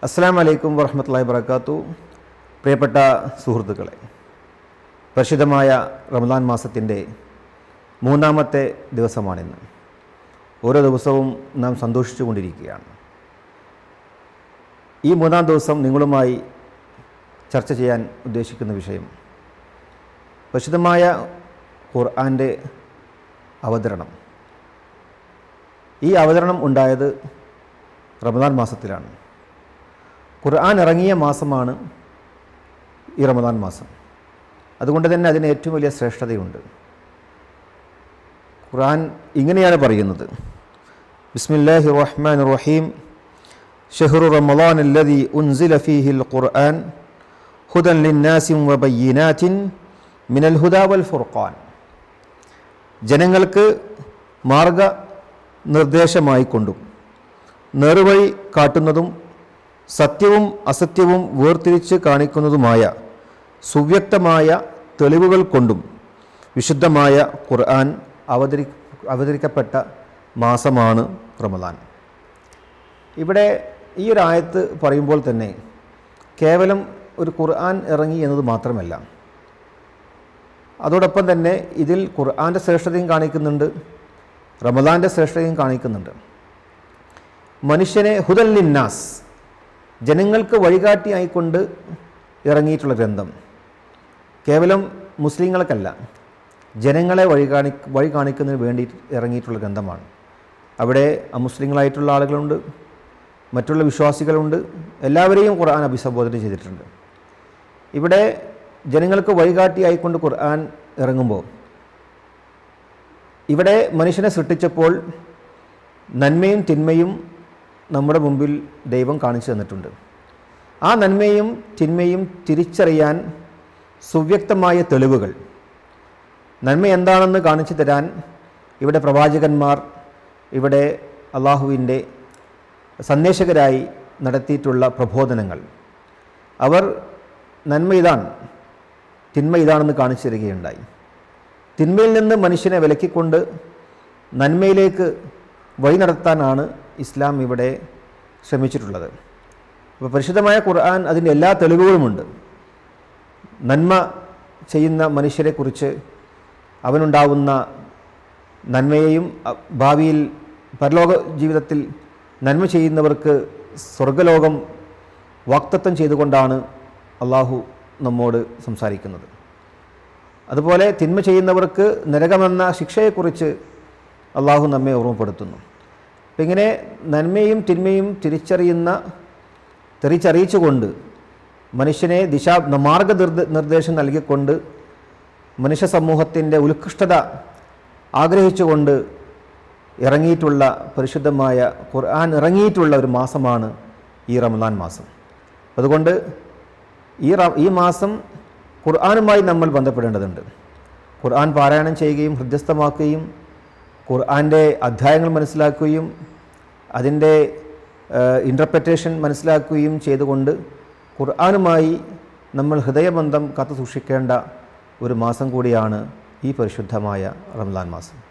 അസ്സാം വലൈക്കും വറഹമത്തല്ലാഹി വർക്കാത്തു പ്രിയപ്പെട്ട സുഹൃത്തുക്കളെ പരിശുദ്ധമായ റമദാൻ മാസത്തിൻ്റെ മൂന്നാമത്തെ ദിവസമാണിന്ന് ഓരോ ദിവസവും നാം സന്തോഷിച്ചു കൊണ്ടിരിക്കുകയാണ് ഈ മൂന്നാം ദിവസം നിങ്ങളുമായി ചർച്ച ചെയ്യാൻ ഉദ്ദേശിക്കുന്ന വിഷയം പരിശുദ്ധമായ ഖുർആൻ്റെ അവതരണം ഈ അവതരണം ഉണ്ടായത് റമദാൻ മാസത്തിലാണ് ഖുർആൻ ഇറങ്ങിയ മാസമാണ് ഈ റമദാൻ മാസം അതുകൊണ്ട് തന്നെ അതിന് ഏറ്റവും വലിയ ശ്രേഷ്ഠതയുണ്ട് ഖുർആൻ ഇങ്ങനെയാണ് പറയുന്നത് ബിസ്മില്ലാഹി റഹ്മാൻ റഹീം ഷഹ്റു റമദാൻ അല്ലദി ഉൻസില ഫീഹിൽ ഖുർആൻ ഹുദൻ ലിന്നാസി വബയ്യിനാത്തിൻ മിനൽ ഹുദാ വൽ ഫുർഖാൻ ജനങ്ങൾക്ക് മാർഗ നിർദ്ദേശമായിക്കൊണ്ടും നേർവഴി കാട്ടുന്നതും സത്യവും അസത്യവും വേർതിരിച്ച് കാണിക്കുന്നതുമായ സുവ്യക്തമായ തെളിവുകൾ കൊണ്ടും വിശുദ്ധമായ ഖുർആൻ അവതരി അവതരിക്കപ്പെട്ട മാസമാണ് റമദാൻ ഇവിടെ ഈ ഒരു ആയത്ത് പറയുമ്പോൾ തന്നെ കേവലം ഒരു ഖുർആൻ ഇറങ്ങി എന്നത് മാത്രമല്ല അതോടൊപ്പം തന്നെ ഇതിൽ ഖുർആൻ്റെ ശ്രേഷ്ഠതയും കാണിക്കുന്നുണ്ട് റമദാൻ്റെ ശ്രേഷ്ഠതയും കാണിക്കുന്നുണ്ട് മനുഷ്യനെ ഹുദൽ ലിന്നാസ് ജനങ്ങൾക്ക് വഴികാട്ടിയായിക്കൊണ്ട് ഇറങ്ങിയിട്ടുള്ള ഗ്രന്ഥം കേവലം മുസ്ലിങ്ങൾക്കല്ല ജനങ്ങളെ വഴി കാണി വഴി കാണിക്കുന്നതിന് വേണ്ടി ഇറങ്ങിയിട്ടുള്ള ഗ്രന്ഥമാണ് അവിടെ അമുസ്ലിങ്ങളായിട്ടുള്ള ആളുകളുണ്ട് മറ്റുള്ള വിശ്വാസികളുണ്ട് എല്ലാവരെയും ഖുർആൻ അഭിസംബോധന ചെയ്തിട്ടുണ്ട് ഇവിടെ ജനങ്ങൾക്ക് വഴികാട്ടിയായിക്കൊണ്ട് ഖുർആൻ ഇറങ്ങുമ്പോൾ ഇവിടെ മനുഷ്യനെ സൃഷ്ടിച്ചപ്പോൾ നന്മയും തിന്മയും നമ്മുടെ മുമ്പിൽ ദൈവം കാണിച്ചു തന്നിട്ടുണ്ട് ആ നന്മയും തിന്മയും തിരിച്ചറിയാൻ സുവ്യക്തമായ തെളിവുകൾ നന്മ എന്താണെന്ന് കാണിച്ചു തരാൻ ഇവിടെ പ്രവാചകന്മാർ ഇവിടെ അള്ളാഹുവിൻ്റെ സന്ദേശകരായി നടത്തിയിട്ടുള്ള പ്രബോധനങ്ങൾ അവർ നന്മ ഇതാണ് തിന്മ ഇതാണെന്ന് കാണിച്ചു തരികയുണ്ടായി തിന്മയിൽ നിന്ന് മനുഷ്യനെ വിലക്കിക്കൊണ്ട് നന്മയിലേക്ക് വഴി നടത്താനാണ് ഇസ്ലാം ഇവിടെ ശ്രമിച്ചിട്ടുള്ളത് അപ്പോൾ പരിശുദ്ധമായ ഖുർആൻ അതിൻ്റെ എല്ലാ തെളിവുകളുമുണ്ട് നന്മ ചെയ്യുന്ന മനുഷ്യരെക്കുറിച്ച് അവനുണ്ടാവുന്ന നന്മയെയും അ- ഭാവിയിൽ പരലോക ജീവിതത്തിൽ നന്മ ചെയ്യുന്നവർക്ക് സ്വർഗലോകം വാക്തത്വം ചെയ്തുകൊണ്ടാണ് അള്ളാഹു നമ്മോട് സംസാരിക്കുന്നത് അതുപോലെ തിന്മ ചെയ്യുന്നവർക്ക് നരകമെന്ന ശിക്ഷയെക്കുറിച്ച് അള്ളാഹു നമ്മെ ഓർമ്മപ്പെടുത്തുന്നു അപ്പം ഇങ്ങനെ നന്മയും തിന്മയും തിരിച്ചറിയുന്ന തിരിച്ചറിയിച്ചുകൊണ്ട് മനുഷ്യനെ ദിശാ മാർഗനിർദ്ദ നിർദ്ദേശം നൽകിക്കൊണ്ട് മനുഷ്യ സമൂഹത്തിൻ്റെ ഉത്കൃഷ്ടത ആഗ്രഹിച്ചുകൊണ്ട് ഇറങ്ങിയിട്ടുള്ള പരിശുദ്ധമായ ഖുർആൻ ഇറങ്ങിയിട്ടുള്ള ഒരു മാസമാണ് ഈ റമദാൻ മാസം അതുകൊണ്ട് ഈ റ ഈ മാസം ഖുർആനുമായി നമ്മൾ ബന്ധപ്പെടേണ്ടതുണ്ട് ഖുർആൻ പാരായണം ചെയ്യുകയും ഹൃദ്യസ്ഥമാക്കുകയും ഖുർആൻ്റെ അധ്യായങ്ങൾ മനസ്സിലാക്കുകയും അതിൻ്റെ ഇൻ്റർപ്രറ്റേഷൻ മനസ്സിലാക്കുകയും ചെയ്തുകൊണ്ട് ഖുർആനുമായി നമ്മൾ ഹൃദയബന്ധം കാത്തു സൂക്ഷിക്കേണ്ട ഒരു മാസം കൂടിയാണ് ഈ പരിശുദ്ധമായ റംസാൻ മാസം